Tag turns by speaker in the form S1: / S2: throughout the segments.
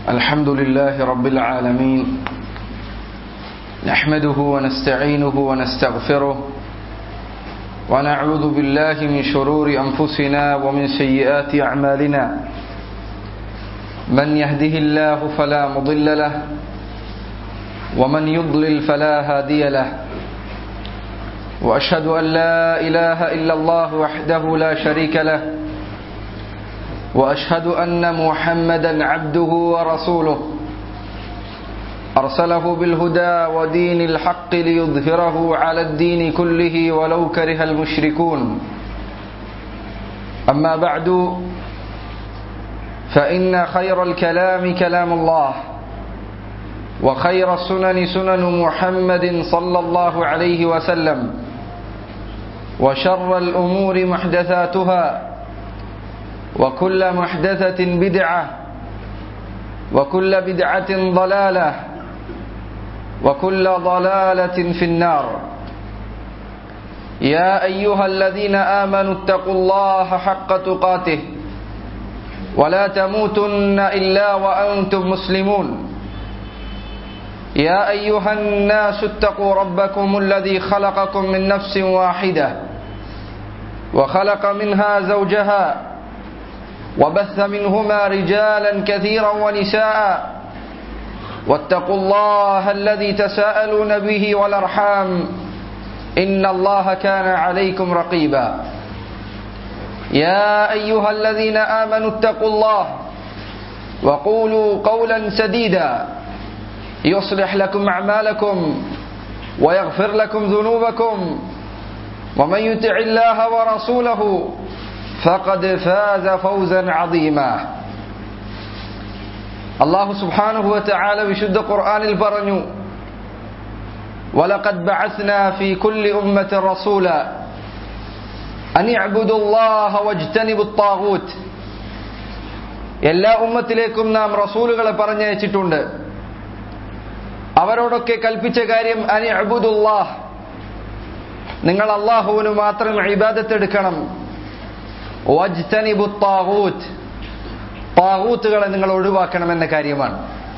S1: الحمد لله رب العالمين نحمده ونستعينه ونستغفره ونعوذ بالله من شرور أنفسنا ومن سيئات أعمالنا من يهده الله فلا مضل له ومن يضلل فلا هادي له وأشهد أن لا إله إلا الله وحده لا شريك له واشهد ان محمدا عبده ورسوله ارسله بالهدى ودين الحق ليظهره على الدين كله ولو كره المشركون اما بعد فان خير الكلام كلام الله وخير السنن سنن محمد صلى الله عليه وسلم وشر الامور محدثاتها وكل محدثة بدعة وكل بدعة ضلالة وكل ضلالة في النار يا أيها الذين آمنوا اتقوا الله حق تقاته ولا تموتن إلا وأنتم مسلمون يا أيها الناس اتقوا ربكم الذي خلقكم من نفس واحدة وخلق منها زوجها وبث منهما رجالا كثيرا ونساء واتقوا الله الذي تساءلون به والارحام ان الله كان عليكم رقيبا يا ايها الذين امنوا اتقوا الله وقولوا قولا سديدا يصلح لكم اعمالكم ويغفر لكم ذنوبكم ومن يطع الله ورسوله فقد فاز فوزا عظيما അള്ളാഹു സുബ്ഹാനഹു വതആല വിശുദ്ധ ഖുർആനിൽ പറഞ്ഞു ولقد بعثنا في كل أمة رسولا أن يعبدوا الله واجتنبوا الطاغوت എല്ലാ ഉമ്മത്തിലേക്കും നാം റസൂലുകളെ പറഞ്ഞയച്ചിട്ടുണ്ട് അവരോടൊക്കെ കൽപ്പിച്ച കാര്യം അനി അബുദുല്ലാഹ് നിങ്ങൾ അള്ളാഹുവിന് മാത്രം ഇബാദത്തെടുക്കണം താകൂത്തുകളെ നിങ്ങൾ ഒഴിവാക്കണമെന്ന കാര്യമാണ്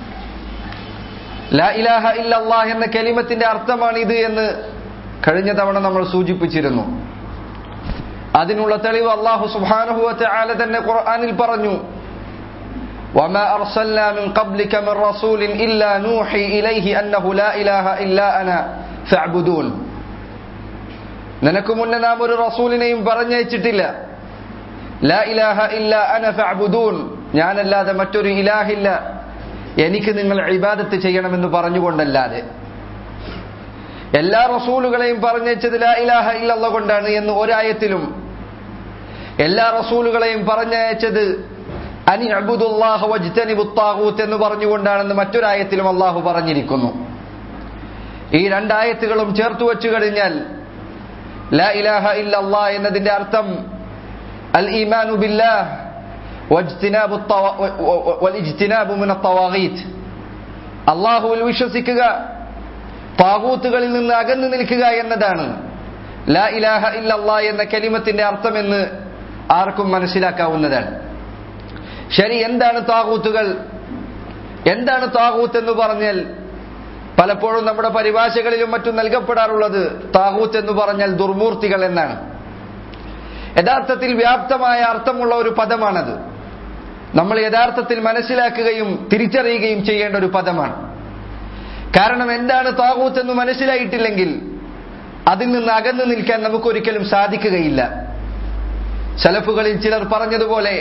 S1: ലാ ഇലാഹ ഇല്ലല്ലാഹ് എന്ന കലിമത്തിന്റെ അർത്ഥമാണ് ഇത് എന്ന് കഴിഞ്ഞ തവണ നമ്മൾ സൂചിപ്പിച്ചിരുന്നു അതിനുള്ള തെളിവ് അള്ളാഹു സുബ്ഹാനഹു വതആല തന്നെ ഖുർആനിൽ പറഞ്ഞു وما أرسلنا من قبلك من رسول إلا نوحي إليه أنه لا إله إلا أنا فاعبدون നിനക്ക് മുന്നേ നാം ഒരു റസൂലിനെയും പറഞ്ഞയച്ചിട്ടില്ല ലാ ഇലാഹ ഇല്ല അന ഫഅബുദൂൻ ഞാനല്ലാതെ മറ്റൊരു ഇലാഹില്ല എനിക്ക് നിങ്ങൾ ഇബാദത്ത് ചെയ്യണമെന്ന് പറഞ്ഞുകൊണ്ടല്ലാതെ എല്ലാ റസൂലുകളെയും പറഞ്ഞയച്ചത് ലാ ഇലാഹ ഇല്ലല്ല കൊണ്ടാണ് എന്ന് ഒരായത്തിലും എല്ലാ റസൂലുകളെയും പറഞ്ഞയച്ചത് അനി അബുദുല്ലാഹ വജ്തനിബു താഗൂത്ത് എന്ന് പറഞ്ഞുകൊണ്ടാണെന്ന് മറ്റൊരായത്തിലും അള്ളാഹു പറഞ്ഞിരിക്കുന്നു ഈ രണ്ടായത്തുകളും ചേർത്ത് വെച്ചു കഴിഞ്ഞാൽ ലാ ഇലാഹ ഇല്ലല്ലാ എന്നതിന്റെ അർത്ഥം الإيمان بالله واجتناب الطو... والاجتناب من الطواغيت അള്ളാഹുവിൽ വിശ്വസിക്കുക താകൂത്തുകളിൽ നിന്ന് അകന്നു നിൽക്കുക എന്നതാണ് ലാ ഇലാഹ ഇല്ലല്ലാ എന്ന കലിമത്തിന്റെ അർത്ഥമെന്ന് ആർക്കും മനസ്സിലാക്കാവുന്നതാണ് ശരി എന്താണ് താകൂത്തുകൾ എന്താണ് താകൂത്ത് എന്ന് പറഞ്ഞാൽ പലപ്പോഴും നമ്മുടെ പരിഭാഷകളിലും മറ്റും നൽകപ്പെടാറുള്ളത് താകൂത്ത് എന്ന് പറഞ്ഞാൽ ദുർമൂർത്തികൾ എന്നാണ് യഥാർത്ഥത്തിൽ വ്യാപ്തമായ അർത്ഥമുള്ള ഒരു പദമാണത് നമ്മൾ യഥാർത്ഥത്തിൽ മനസ്സിലാക്കുകയും തിരിച്ചറിയുകയും ചെയ്യേണ്ട ഒരു പദമാണ് കാരണം എന്താണ് താകൂത്ത് എന്ന് മനസ്സിലായിട്ടില്ലെങ്കിൽ അതിൽ നിന്ന് അകന്നു നിൽക്കാൻ നമുക്കൊരിക്കലും സാധിക്കുകയില്ല സലഫുകളിൽ ചിലർ പറഞ്ഞതുപോലെ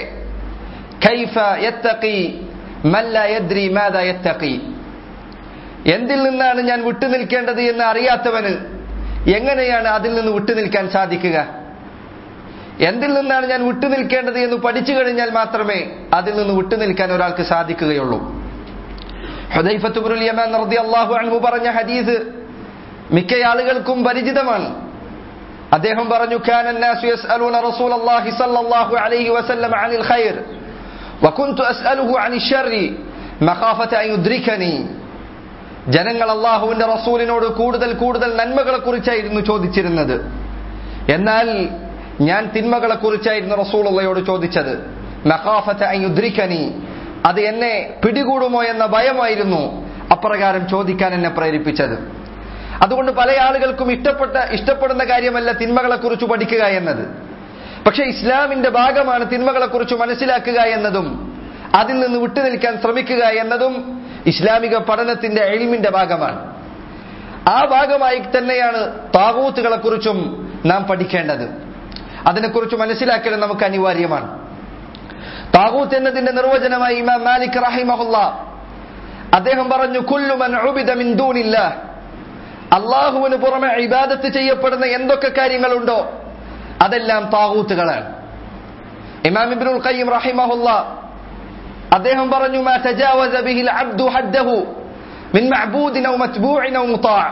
S1: എന്തിൽ നിന്നാണ് ഞാൻ വിട്ടുനിൽക്കേണ്ടത് എന്ന് അറിയാത്തവന് എങ്ങനെയാണ് അതിൽ നിന്ന് വിട്ടുനിൽക്കാൻ സാധിക്കുക എന്തിൽ നിന്നാണ് ഞാൻ വിട്ടുനിൽക്കേണ്ടത് എന്ന് പഠിച്ചു കഴിഞ്ഞാൽ മാത്രമേ അതിൽ നിന്ന് വിട്ടുനിൽക്കാൻ ഒരാൾക്ക് സാധിക്കുകയുള്ളൂ അള്ളാഹു പറഞ്ഞ ഹദീസ് മിക്ക ആളുകൾക്കും പരിചിതമാണ് അദ്ദേഹം പറഞ്ഞു ജനങ്ങൾ അള്ളാഹുവിന്റെ റസൂലിനോട് കൂടുതൽ കൂടുതൽ നന്മകളെ കുറിച്ചായിരുന്നു ചോദിച്ചിരുന്നത് എന്നാൽ ഞാൻ തിന്മകളെ കുറിച്ചായിരുന്നു റസൂലുള്ളയോട് ചോദിച്ചത് മഖാഫത അൻ യുദ്രിക്കനി അത് എന്നെ പിടികൂടുമോ എന്ന ഭയമായിരുന്നു അപ്രകാരം ചോദിക്കാൻ എന്നെ പ്രേരിപ്പിച്ചത് അതുകൊണ്ട് പല ആളുകൾക്കും ഇഷ്ടപ്പെട്ട ഇഷ്ടപ്പെടുന്ന കാര്യമല്ല തിന്മകളെ കുറിച്ച് പഠിക്കുക എന്നത് പക്ഷെ ഇസ്ലാമിന്റെ ഭാഗമാണ് തിന്മകളെ കുറിച്ച് മനസ്സിലാക്കുക എന്നതും അതിൽ നിന്ന് വിട്ടുനിൽക്കാൻ ശ്രമിക്കുക എന്നതും ഇസ്ലാമിക പഠനത്തിന്റെ എൽമിന്റെ ഭാഗമാണ് ആ ഭാഗമായി തന്നെയാണ് താകൂത്തുകളെ കുറിച്ചും നാം പഠിക്കേണ്ടത് അതിനെക്കുറിച്ച് മനസ്സിലാക്കൽ നമുക്ക് അനിവാര്യമാണ് താകൂത്ത് എന്നതിന്റെ നിർവചനമായി ഇമാം മാലിക് റഹിമഹുല്ല അദ്ദേഹം പറഞ്ഞു കുല്ലു മൻ ഉബിദ മിൻ ദൂനില്ലാഹ് അള്ളാഹുവിന് പുറമെ ഇബാദത്ത് ചെയ്യപ്പെടുന്ന എന്തൊക്കെ കാര്യങ്ങളുണ്ടോ അതെല്ലാം താകൂത്തുകളാണ് ഇമാം ഇബ്നുൽ ഖയ്യിം റഹിമഹുല്ല അദ്ദേഹം പറഞ്ഞു മാ തജാവസ ബിഹിൽ അബ്ദു ഹദ്ദഹു മിൻ മഅബൂദിൻ ഔ മത്ബൂഇൻ ഔ മുതാഅ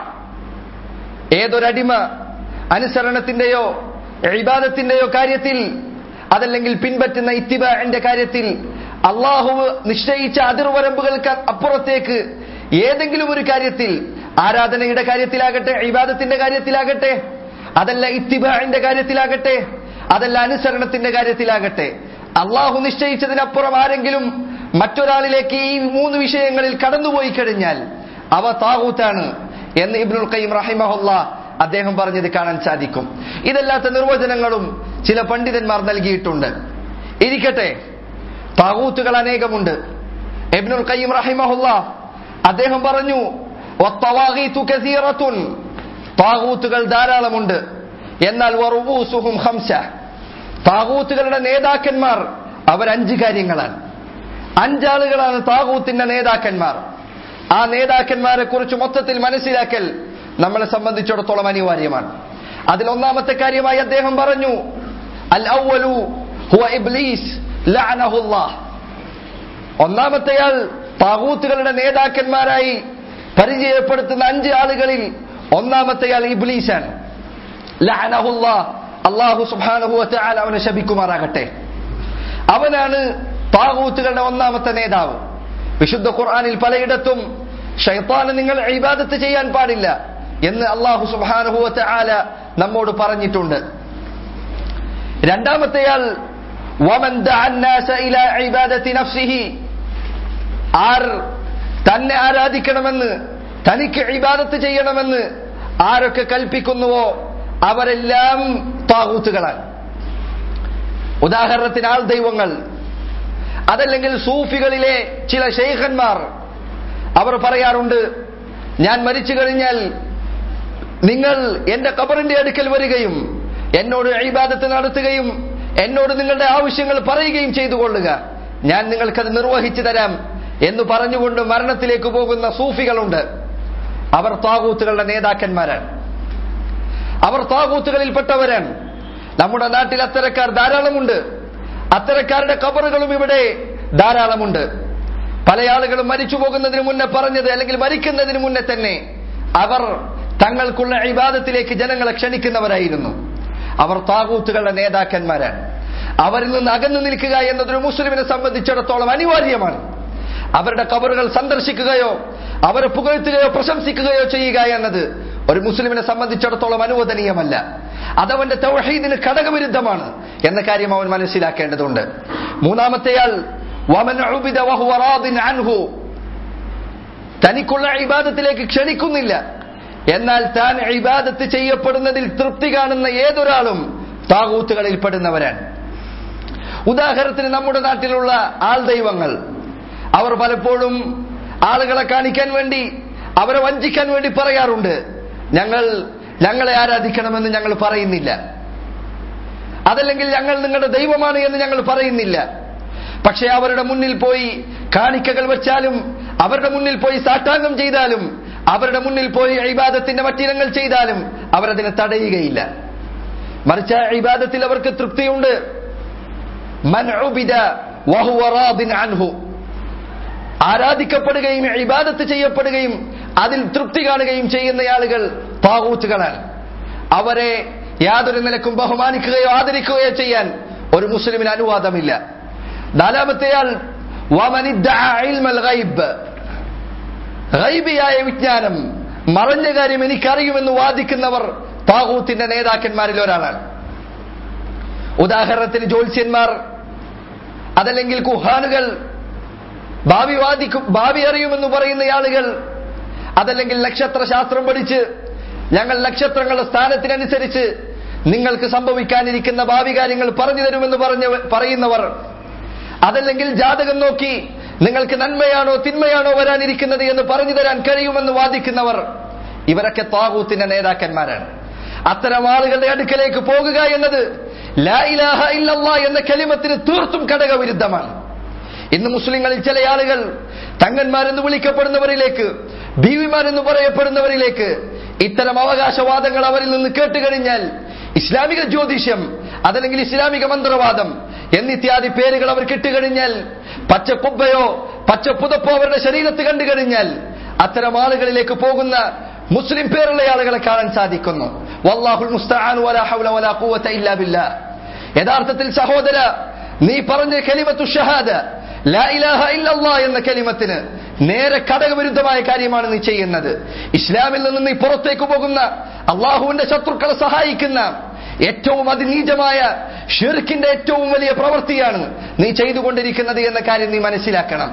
S1: ഏതൊരടിമ അനുസരണത്തിന്റെയോ ഇബാദത്തിന്റെയോ കാര്യത്തിൽ അതല്ലെങ്കിൽ പിൻപറ്റുന്ന ഇത്തിബാന്റെ കാര്യത്തിൽ അള്ളാഹു നിശ്ചയിച്ച അതിർവരമ്പുകൾക്ക് അപ്പുറത്തേക്ക് ഏതെങ്കിലും ഒരു കാര്യത്തിൽ ആരാധനയുടെ കാര്യത്തിലാകട്ടെ ഇബാദത്തിന്റെ കാര്യത്തിലാകട്ടെ അതല്ല ഇത്തിബാന്റെ കാര്യത്തിലാകട്ടെ അതല്ല അനുസരണത്തിന്റെ കാര്യത്തിലാകട്ടെ അള്ളാഹു നിശ്ചയിച്ചതിനപ്പുറം ആരെങ്കിലും മറ്റൊരാളിലേക്ക് ഈ മൂന്ന് വിഷയങ്ങളിൽ കടന്നുപോയി കഴിഞ്ഞാൽ അവ താകൂത്താണ് എന്ന് ഇബ്നുൽ ഖയ്യിം റഹിമഹുല്ല അദ്ദേഹം പറഞ്ഞത് കാണാൻ സാധിക്കും ഇതല്ലാത്ത നിർവചനങ്ങളും ചില പണ്ഡിതന്മാർ നൽകിയിട്ടുണ്ട് ഇരിക്കട്ടെ താകൂത്തുകൾ അനേകമുണ്ട് ഇബ്നുൽ ഖയ്യിം റഹിമഹുല്ല അദ്ദേഹം പറഞ്ഞു "വത്തവാഗീതു കസീറത്തുൻ." താകൂത്തുകൾ ധാരാളമുണ്ട് എന്നാൽ വറുബൂസുഹും ഖംസ താകൂത്തുകളുടെ നേതാക്കന്മാർ അവർ അഞ്ച് കാര്യങ്ങളാണ് അഞ്ചാളുകളാണ് താകൂത്തിന്റെ നേതാക്കന്മാർ ആ നേതാക്കന്മാരെ കുറിച്ച് മൊത്തത്തിൽ മനസ്സിലാക്കൽ നമ്മളെ സംബന്ധിച്ചിടത്തോളം അനിവാര്യമാണ് അതിൽ ഒന്നാമത്തെ കാര്യമായി അദ്ദേഹം പറഞ്ഞു അൽ ഔവലു ഹുവ ഇബ്ലീസ് ലഅനഹുല്ലാഹ് ഒന്നാമത്തെയാൾ താകൂത്തുകളുടെ നേതാക്കന്മാരായി പരിചയപ്പെടുത്തുന്ന അഞ്ച് ആളുകളിൽ ഒന്നാമത്തെയാൾ ഇബ്ലീസാണ് ലഅനഹുല്ലാ അള്ളാഹു സുബ്ഹാനഹു വതആല അവനെ ശപിക്കുമാറാകട്ടെ അവനാണ് താകൂത്തുകളുടെ ഒന്നാമത്തെ നേതാവ് വിശുദ്ധ ഖുർആനിൽ പലയിടത്തും ഷൈത്താന് നിങ്ങൾ ഇബാദത്ത് ചെയ്യാൻ പാടില്ല എന്ന് അള്ളാഹു സുബ്ഹാനഹു വതആല നമ്മോട് പറഞ്ഞിട്ടുണ്ട് രണ്ടാമത്തെയാൾ വമൻ ദഅ الناس ഇലാ ഇബാദത്തി നഫ്സിഹി ആർ തന്നെ ആരാധിക്കണമെന്ന് തനിക്ക് ഇബാദത്ത് ചെയ്യണമെന്ന് ആരൊക്കെ കൽപ്പിക്കുന്നുവോ അവരെല്ലാം താകൂത്തുകളാണ് ഉദാഹരണത്തിന് ആൾ ദൈവങ്ങൾ അതല്ലെങ്കിൽ സൂഫികളിലെ ചില ഷെയ്ഖന്മാർ അവർ പറയാറുണ്ട് ഞാൻ മരിച്ചു കഴിഞ്ഞാൽ നിങ്ങൾ എന്റെ കബറിന്റെ അടുക്കൽ വരികയും എന്നോട് ഇബാദത്ത് നടത്തുകയും എന്നോട് നിങ്ങളുടെ ആവശ്യങ്ങൾ പറയുകയും ചെയ്തു കൊള്ളുക ഞാൻ നിങ്ങൾക്കത് നിർവഹിച്ചു തരാം എന്ന് പറഞ്ഞുകൊണ്ട് മരണത്തിലേക്ക് പോകുന്ന സൂഫികളുണ്ട് അവർ താകൂത്തുകളുടെ നേതാക്കന്മാരാണ് അവർ താകൂത്തുകളിൽപ്പെട്ടവരാണ് നമ്മുടെ നാട്ടിൽ അത്തരക്കാർ ധാരാളമുണ്ട് അത്തരക്കാരുടെ കബറുകളും ഇവിടെ ധാരാളമുണ്ട് പല ആളുകളും മരിച്ചു പോകുന്നതിന് മുന്നേ പറഞ്ഞത് അല്ലെങ്കിൽ മരിക്കുന്നതിന് മുന്നേ തന്നെ അവർ തങ്ങൾക്കുള്ള ഇബാദത്തിലേക്ക് ജനങ്ങളെ ക്ഷണിക്കുന്നവരായിരുന്നു അവർ താകൂത്തുകളുടെ നേതാക്കന്മാരാണ് അവരിൽ നിന്ന് അകന്നു നിൽക്കുക എന്നതൊരു മുസ്ലിമിനെ സംബന്ധിച്ചിടത്തോളം അനിവാര്യമാണ് അവരുടെ കബറുകൾ സന്ദർശിക്കുകയോ അവരെ പുകഴ്ത്തുകയോ പ്രശംസിക്കുകയോ ചെയ്യുക എന്നത് ഒരു മുസ്ലിമിനെ സംബന്ധിച്ചിടത്തോളം അനുവദനീയമല്ല അതവന്റെ തൗഹീദിന് ഘടകവിരുദ്ധമാണ് എന്ന കാര്യം അവൻ മനസ്സിലാക്കേണ്ടതുണ്ട് മൂന്നാമത്തെയാൾ വമൻ ഉബിദ വഹുവ റാദിൻ അൻഹു തനിക്കുള്ള ഇബാദത്തിലേക്ക് ക്ഷണിക്കുന്നില്ല എന്നാൽ താൻ ഇബാദത്ത് ചെയ്യപ്പെടുന്നതിൽ തൃപ്തി കാണുന്ന ഏതൊരാളും താകൂത്തുകളിൽ പെടുന്നവരാണ് ഉദാഹരണത്തിന് നമ്മുടെ നാട്ടിലുള്ള ആൾ ദൈവങ്ങൾ അവർ പലപ്പോഴും ആളുകളെ കാണിക്കാൻ വേണ്ടി അവരെ വഞ്ചിക്കാൻ വേണ്ടി പറയാറുണ്ട് ഞങ്ങൾ ഞങ്ങളെ ആരാധിക്കണമെന്ന് ഞങ്ങൾ പറയുന്നില്ല അതല്ലെങ്കിൽ ഞങ്ങൾ നിങ്ങളുടെ ദൈവമാണ് എന്ന് ഞങ്ങൾ പറയുന്നില്ല പക്ഷെ അവരുടെ മുന്നിൽ പോയി കാണിക്കകൾ വെച്ചാലും അവരുടെ മുന്നിൽ പോയി സാഷ്ടാംഗം ചെയ്താലും അവരുടെ മുന്നിൽ പോയി ഇബാദത്തിന്റെ മറ്റിനങ്ങൾ ചെയ്താലും അവരതിനെ തടയുകയില്ല മറിച്ച് ആ ഇബാദത്തിൽ അവർക്ക് തൃപ്തിയുണ്ട് മൻ ഉബിദ വഹുവ റാദിൻ അൻഹു ആരാധിക്കപ്പെടുകയും ഇബാദത്ത് ചെയ്യപ്പെടുകയും അതിൽ തൃപ്തി കാണുകയും ചെയ്യുന്ന ആളുകൾ താകൂത്തുകളാണ് അവരെ യാതൊരു നിലക്കും ബഹുമാനിക്കുകയോ ആദരിക്കുകയോ ചെയ്യാൻ ഒരു മുസ്ലിമിന് അനുവാദമില്ല നാലാമത്തെയാൾ ഗൈബിയായ വിജ്ഞാനം മറഞ്ഞ കാര്യം എനിക്കറിയുമെന്ന് വാദിക്കുന്നവർ താകൂത്തിന്റെ നേതാക്കന്മാരിൽ ഒരാളാണ് ഉദാഹരണത്തിന് ജ്യോത്സ്യന്മാർ അതല്ലെങ്കിൽ കുഹാനുകൾ ഭാവി വാദിക്കും ഭാവി അറിയുമെന്ന് പറയുന്ന ആളുകൾ അതല്ലെങ്കിൽ നക്ഷത്ര ശാസ്ത്രം പഠിച്ച് ഞങ്ങൾ നക്ഷത്രങ്ങളുടെ സ്ഥാനത്തിനനുസരിച്ച് നിങ്ങൾക്ക് സംഭവിക്കാനിരിക്കുന്ന ഭാവി കാര്യങ്ങൾ പറഞ്ഞു തരുമെന്ന് പറഞ്ഞ പറയുന്നവർ അതല്ലെങ്കിൽ ജാതകം നോക്കി നിങ്ങൾക്ക് നന്മയാണോ തിന്മയാണോ വരാനിരിക്കുന്നത് എന്ന് പറഞ്ഞു തരാൻ കഴിയുമെന്ന് വാദിക്കുന്നവർ ഇവരൊക്കെ താകൂത്തിന്റെ നേതാക്കന്മാരാണ് അത്തരം ആളുകളുടെ അടുക്കലേക്ക് പോകുക എന്നത് ലാ ഇലാഹ ഇല്ലല്ലാ എന്ന കലിമത്തിന് തീർത്തും ഘടകവിരുദ്ധമാണ് ഇന്ന് മുസ്ലിങ്ങളിൽ ചില ആളുകൾ തങ്ങന്മാരെന്ന് വിളിക്കപ്പെടുന്നവരിലേക്ക് ബീവിമാരെന്ന് പറയപ്പെടുന്നവരിലേക്ക് ഇത്തരം അവകാശവാദങ്ങൾ അവരിൽ നിന്ന് കേട്ടുകഴിഞ്ഞാൽ ഇസ്ലാമിക ജ്യോതിഷം അതല്ലെങ്കിൽ ഇസ്ലാമിക മന്ത്രവാദം എന്നിത്യാദി പേരുകൾ അവർ കിട്ടുകഴിഞ്ഞാൽ പച്ച കുബ്ബയോ പച്ച പുതപ്പോ അവരുടെ ശരീരത്ത് കണ്ടു കഴിഞ്ഞാൽ അത്തരം ആളുകളിലേക്ക് പോകുന്ന മുസ്ലിം പേരുള്ള ആളുകളെ കാണാൻ സാധിക്കുന്നു വല്ലാഹുൽ മുസ്തആനു വലാ ഹൗല വലാ ഖുവത ഇല്ലാ ബില്ലാഹ് യഥാർത്ഥത്തിൽ സഹോദര നീ പറഞ്ഞ കലിമത്തു ഷഹാദ ലാ ഇലാഹ ഇല്ലല്ലാ എന്ന കലിമത്തിന് നേരെ ഘടകവിരുദ്ധമായ കാര്യമാണ് നീ ചെയ്യുന്നത് ഇസ്ലാമിൽ നിന്ന് നീ പുറത്തേക്ക് പോകുന്ന അള്ളാഹുവിന്റെ ശത്രുക്കളെ സഹായിക്കുന്ന ഏറ്റവും അതിനീചമായ ഷിർക്കിന്റെ ഏറ്റവും വലിയ പ്രവൃത്തിയാണ് നീ ചെയ്തുകൊണ്ടിരിക്കുന്നത് എന്ന കാര്യം നീ മനസ്സിലാക്കണം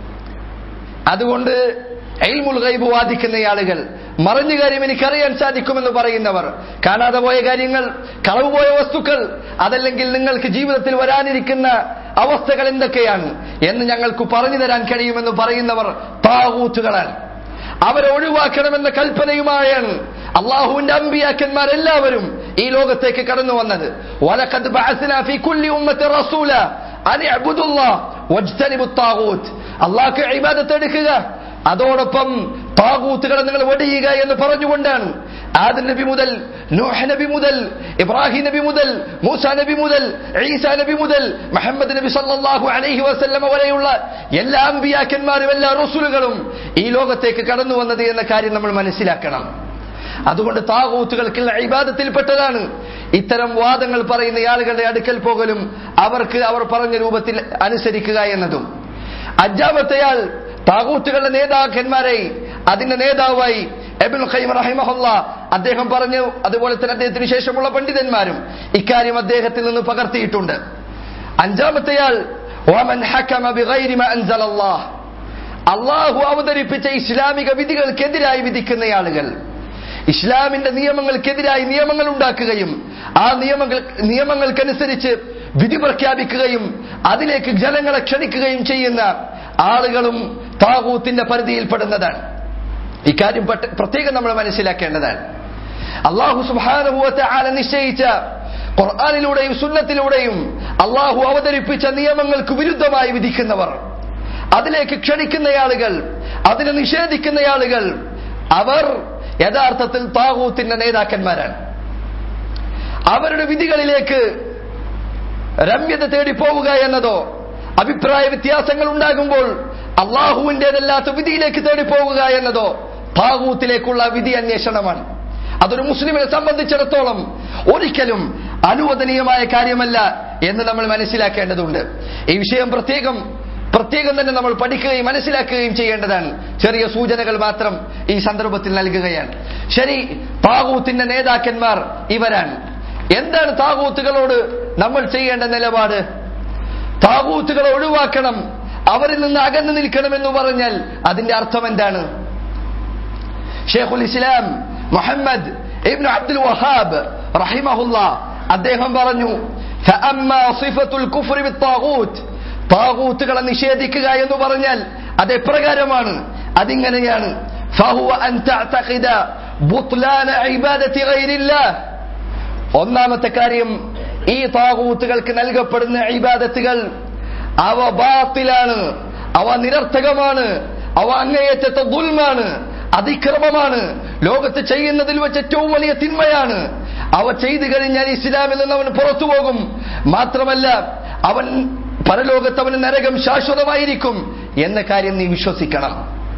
S1: അതുകൊണ്ട് എൽമുൽ ഗൈബ് വാദിക്കുന്ന ആളുകൾ മറഞ്ഞ കാര്യം എനിക്കറിയാൻ സാധിക്കുമെന്ന് പറയുന്നവർ കാണാതെ പോയ കാര്യങ്ങൾ കളവ് പോയ വസ്തുക്കൾ അതല്ലെങ്കിൽ നിങ്ങൾക്ക് ജീവിതത്തിൽ വരാനിരിക്കുന്ന അവസ്ഥകൾ എന്തൊക്കെയാണ് എന്ന് ഞങ്ങൾക്ക് പറഞ്ഞു തരാൻ കഴിയുമെന്ന് പറയുന്നവർ താകൂത്തുകളാണ് അവരെ ഒഴിവാക്കണമെന്ന കൽപ്പനയുമായാണ് അള്ളാഹുവിന്റെ അമ്പിയാക്കന്മാരെല്ലാവരും ഈ ലോകത്തേക്ക് കടന്നു വന്നത് വലഖദ് ബഅസ്നാ ഫീ കുല്ലി ഉമ്മത്തി റസൂല അൻ ഇഅ്ബുദുല്ലാഹ് വജ്തനിബുത് താഗൂത്ത് അള്ളാഹ്ക്ക് ഇബാദത്ത് എടുക്കുക അതോടൊപ്പം താകൂത്തുകളെ നിങ്ങൾ വെടിയുക എന്ന് പറഞ്ഞുകൊണ്ടാണ് ആദം നബി മുതൽ നൂഹ് നബി മുതൽ ഇബ്രാഹിം നബി മുതൽ മൂസ നബി മുതൽ ഈസ നബി മുതൽ മുഹമ്മദ് നബി സല്ലല്ലാഹു അലൈഹി വസല്ലമ വരെയുള്ള എല്ലാ അമ്പിയാക്കന്മാരും എല്ലാ റസൂലുകളും ഈ ലോകത്തേക്ക് കടന്നു വന്നത് എന്ന കാര്യം നമ്മൾ മനസ്സിലാക്കണം അതുകൊണ്ട് താകൂത്തുകൾക്കുള്ള ഇബാദത്തിൽപ്പെട്ടതാണ് ഇത്തരം വാദങ്ങൾ പറയുന്ന ആളുകളുടെ അടുക്കൽ പോകലും അവർക്ക് അവർ പറഞ്ഞ രൂപത്തിൽ അനുസരിക്കുക എന്നതും അഞ്ചാമത്തെയാൾ താകൂത്തുകളുടെ നേതാക്കന്മാരെ അതിന്റെ നേതാവായി എബിൻ ഖൈം റഹിമഹുല്ല അദ്ദേഹം പറഞ്ഞു അതുപോലെ തന്നെ അദ്ദേഹത്തിന് ശേഷമുള്ള പണ്ഡിതന്മാരും ഇക്കാര്യം അദ്ദേഹത്തിൽ നിന്ന് പകർത്തിയിട്ടുണ്ട് അഞ്ചാമത്തെയാൾ വമൻ ഹക്കമ ബിഗൈരി മാ അൻസലല്ലാഹ് അള്ളാഹു അവതരിപ്പിച്ച ഇസ്ലാമിക വിധികൾക്കെതിരായി വിധിക്കുന്ന ആളുകൾ ഇസ്ലാമിന്റെ നിയമങ്ങൾക്കെതിരായി നിയമങ്ങൾ ഉണ്ടാക്കുകയും ആ നിയമങ്ങൾ നിയമങ്ങൾക്കനുസരിച്ച് വിധി പ്രഖ്യാപിക്കുകയും അതിലേക്ക് ജനങ്ങളെ ക്ഷണിക്കുകയും ചെയ്യുന്ന ആളുകളും താകൂത്തിന്റെ പരിധിയിൽപ്പെടുന്നതാണ് ഇക്കാര്യം പട്ട- പ്രത്യേകം നമ്മൾ മനസ്സിലാക്കേണ്ടതാണ് അള്ളാഹു സുബാനുഭവത്തെ ആല നിശ്ചയിച്ച ഖുർആാനിലൂടെയും സുന്നത്തിലൂടെയും അള്ളാഹു അവതരിപ്പിച്ച നിയമങ്ങൾക്ക് വിരുദ്ധമായി വിധിക്കുന്നവർ അതിലേക്ക് ക്ഷണിക്കുന്ന ആളുകൾ അതിനെ നിഷേധിക്കുന്ന ആളുകൾ അവർ യഥാർത്ഥത്തിൽ താകൂത്തിന്റെ നേതാക്കന്മാരാണ് അവരുടെ വിധികളിലേക്ക് രമ്യത തേടി പോവുക എന്നതോ അഭിപ്രായ വ്യത്യാസങ്ങൾ ഉണ്ടാകുമ്പോൾ അള്ളാഹുവിൻ്റെതല്ലാത്ത വിധിയിലേക്ക് തേടി പോവുക എന്നതോ താകൂത്തിലേക്കുള്ള വിധി അന്വേഷണമാണ് അതൊരു മുസ്ലിമിനെ സംബന്ധിച്ചിടത്തോളം ഒരിക്കലും അനുവദനീയമായ കാര്യമല്ല എന്ന് നമ്മൾ മനസ്സിലാക്കേണ്ടതുണ്ട് ഈ വിഷയം പ്രത്യേകം പ്രത്യേകം തന്നെ നമ്മൾ പഠിക്കുകയും മനസ്സിലാക്കുകയും ചെയ്യേണ്ടതാണ് ചെറിയ സൂചനകൾ മാത്രം ഈ സന്ദർഭത്തിൽ നൽകുകയാണ് ശരി താകൂത്തിന്റെ നേതാക്കന്മാർ ഇവരാണ് എന്താണ് താകൂത്തുകളോട് നമ്മൾ ചെയ്യേണ്ട നിലപാട് താകൂത്തുകളെ ഒഴിവാക്കണം അവരിൽ നിന്ന് അകന്നു നിൽക്കണമെന്ന് പറഞ്ഞാൽ അതിന്റെ അർത്ഥം എന്താണ് ഷേഖുൽ ഇസ്ലാം മുഹമ്മദ് ഇബ്നു അബ്ദുൽ വഹാബ് റഹിമഹുല്ല അദ്ദേഹം പറഞ്ഞു فأما صفة الكفر بالطاغوت താകൂത്തുകളെ നിഷേധിക്കുക എന്ന് പറഞ്ഞാൽ അത് എപ്രകാരമാണ് അതിങ്ങനെയാണ് فهو أن تعتقد بطلان عبادة غير الله ഒന്നാമത്തെ കാര്യം ഈ താകൂത്തുകൾക്ക് നൽകപ്പെടുന്ന ഇബാദത്തുകൾ അവ ബാത്തിലാണ് അവ നിരർത്ഥകമാണ് അവ അങ്ങേയറ്റത്തെ ദുൽമാണ് അതിക്രമമാണ് ലോകത്ത് ചെയ്യുന്നതിൽ വെച്ച് ഏറ്റവും വലിയ തിന്മയാണ് അവ ചെയ്തു കഴിഞ്ഞാൽ ഇസ്ലാമിൽ നിന്ന് അവൻ പുറത്തു പോകും മാത്രമല്ല അവൻ പരലോകത്ത് അവന് നരകം ശാശ്വതമായിരിക്കും എന്ന കാര്യം നീ വിശ്വസിക്കണം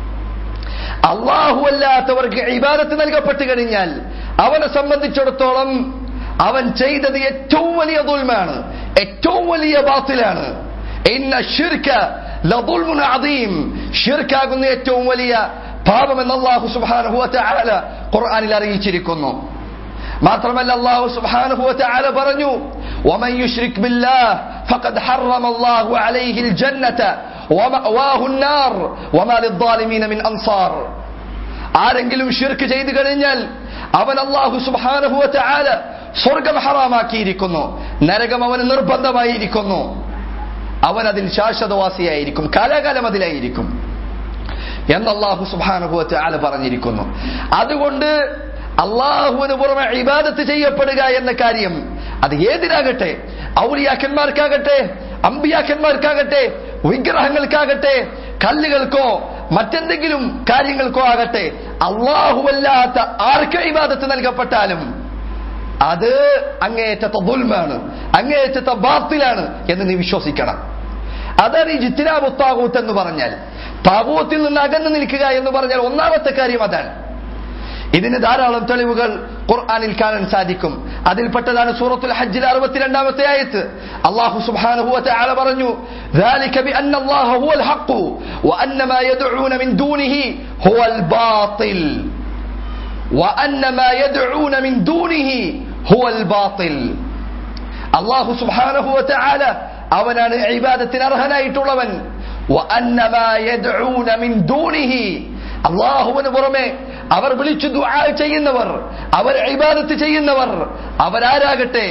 S1: അള്ളാഹു അല്ലാത്തവർക്ക് ഇബാദത്ത് നൽകപ്പെട്ടു കഴിഞ്ഞാൽ അവനെ സംബന്ധിച്ചിടത്തോളം അവൻ ചെയ്തത് ഏറ്റവും വലിയ ദുൽമാണ് ഏറ്റവും വലിയ ബാത്തിലാണ് ഇന്ന ഷിർക ലദുൽമുൻ അദീം ഷിർക്കാകുന്ന ഏറ്റവും വലിയ പാപമെന്ന് അള്ളാഹു സുബ്ഹാനഹു വതആല ഖുർആനിൽ അറിയിച്ചിരിക്കുന്നു മാത്രമല്ല അള്ളാഹു സുബ്ഹാനഹു വതആല പറഞ്ഞു ومن يشرك بالله فقد حرم الله عليه الجنة ومأواه النار وما للظالمين من أنصار ആരെങ്കിലും ഷിർക്ക് ചെയ്തു കഴിഞ്ഞാൽ അവൻ അള്ളാഹു സുബാനഹുവ ചാല സ്വർഗം ഹറാമാക്കിയിരിക്കുന്നു നരകം അവന് നിർബന്ധമായിരിക്കുന്നു അവൻ അതിൽ ശാശ്വതവാസിയായിരിക്കും കാലാകാലം അതിലായിരിക്കും എന്ന് അള്ളാഹു സുബാനഹുവ ചാല പറഞ്ഞിരിക്കുന്നു അതുകൊണ്ട് അള്ളാഹുവിന് പുറമെ ഇബാദത്ത് ചെയ്യപ്പെടുക എന്ന കാര്യം അത് ഏതിനാകട്ടെ ഔലിയാക്കന്മാർക്കാകട്ടെ അമ്പിയാക്കന്മാർക്കാകട്ടെ വിഗ്രഹങ്ങൾക്കാകട്ടെ കല്ലുകൾക്കോ മറ്റെന്തെങ്കിലും കാര്യങ്ങൾക്കോ ആകട്ടെ അള്ളാഹുവല്ലാത്ത ആർക്ക് ഇബാദത്ത് നൽകപ്പെട്ടാലും അത് അങ്ങേയറ്റത്തെ ദുൽമാണ് അങ്ങേയറ്റത്തെ ബാത്തിലാണ് എന്ന് നീ വിശ്വസിക്കണം അതാണ് ഈ ജിത്തിനാബു താകൂത്ത് എന്ന് പറഞ്ഞാൽ താകൂത്തിൽ നിന്ന് അകന്നു നിൽക്കുക എന്ന് പറഞ്ഞാൽ ഒന്നാമത്തെ കാര്യം അതാണ് ഇതിന് ധാരാളം തെളിവുകൾ ഖുർആനിൽ കാണാൻ സാധിക്കും അതിൽപ്പെട്ടതാണ് സൂറത്തുൽ ഹജ്ജിലെ അറുപത്തിരണ്ടാമത്തെ ആയത്ത് അള്ളാഹു സുബ്ഹാനഹു വതആല പറഞ്ഞു ذلك بأن الله هو الحق وأن ما يدعون من دونه هو الباطل وأن ما يدعون من دونه هو الباطل അള്ളാഹു സുബ്ഹാനഹു വതആല അവനാണ് ഇബാദത്തിന് അർഹനായിട്ടുള്ളവൻ وأن ما يدعون من دونه അള്ളാഹുവിന് പുറമെ അവർ വിളിച്ചു ദുആ ചെയ്യുന്നവർ അവർ ഇബാദത്ത് ചെയ്യുന്നവർ അവരാരാകട്ടെ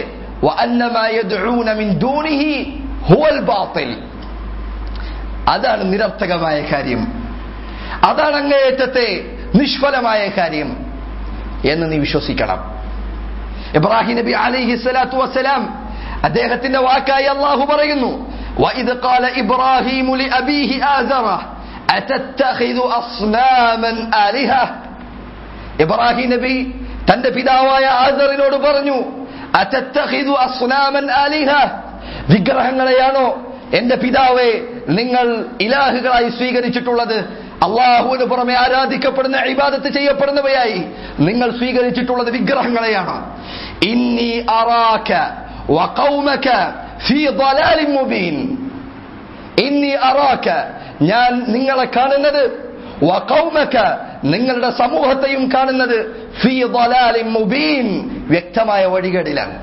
S1: അതാണ് നിരർത്ഥകമായ കാര്യം അതാണ് അങ്ങേയറ്റത്തെ നിഷ്ഫലമായ കാര്യം എന്ന് നീ വിശ്വസിക്കണം ഇബ്രാഹിം നബി അലൈഹി സ്വലാത്തു വസ്സലാം അദ്ദേഹത്തിന്റെ വാക്കായി അള്ളാഹു പറയുന്നു وإذ قال إبراهيم لأبيه آزره أتتخذ أصناما آلهة ഇബ്രാഹിം നബി തന്റെ പിതാവായ ആസറിനോട് പറഞ്ഞു അറ്റത്തഹിദു അസ്നാമൻ ആലിഹ വിഗ്രഹങ്ങളെയാണോ എന്റെ പിതാവെ നിങ്ങൾ ഇലാഹുകളായി സ്വീകരിച്ചിട്ടുള്ളത് അള്ളാഹുവിന് പുറമെ ആരാധിക്കപ്പെടുന്ന ഇബാദത്ത് ചെയ്യപ്പെടുന്നവയായി നിങ്ങൾ സ്വീകരിച്ചിട്ടുള്ളത് വിഗ്രഹങ്ങളെയാണോ ഇന്നി അറാക വഖൗമക ഫീ ضلال മുബീൻ ഇന്നി അറാക ഞാൻ നിങ്ങളെ കാണുന്നത് വഖൗമക നിങ്ങളുടെ സമൂഹത്തെയും കാണുന്നത് ഫീ ضلال മുബീൻ വ്യക്തമായ വഴികേടിലാണ്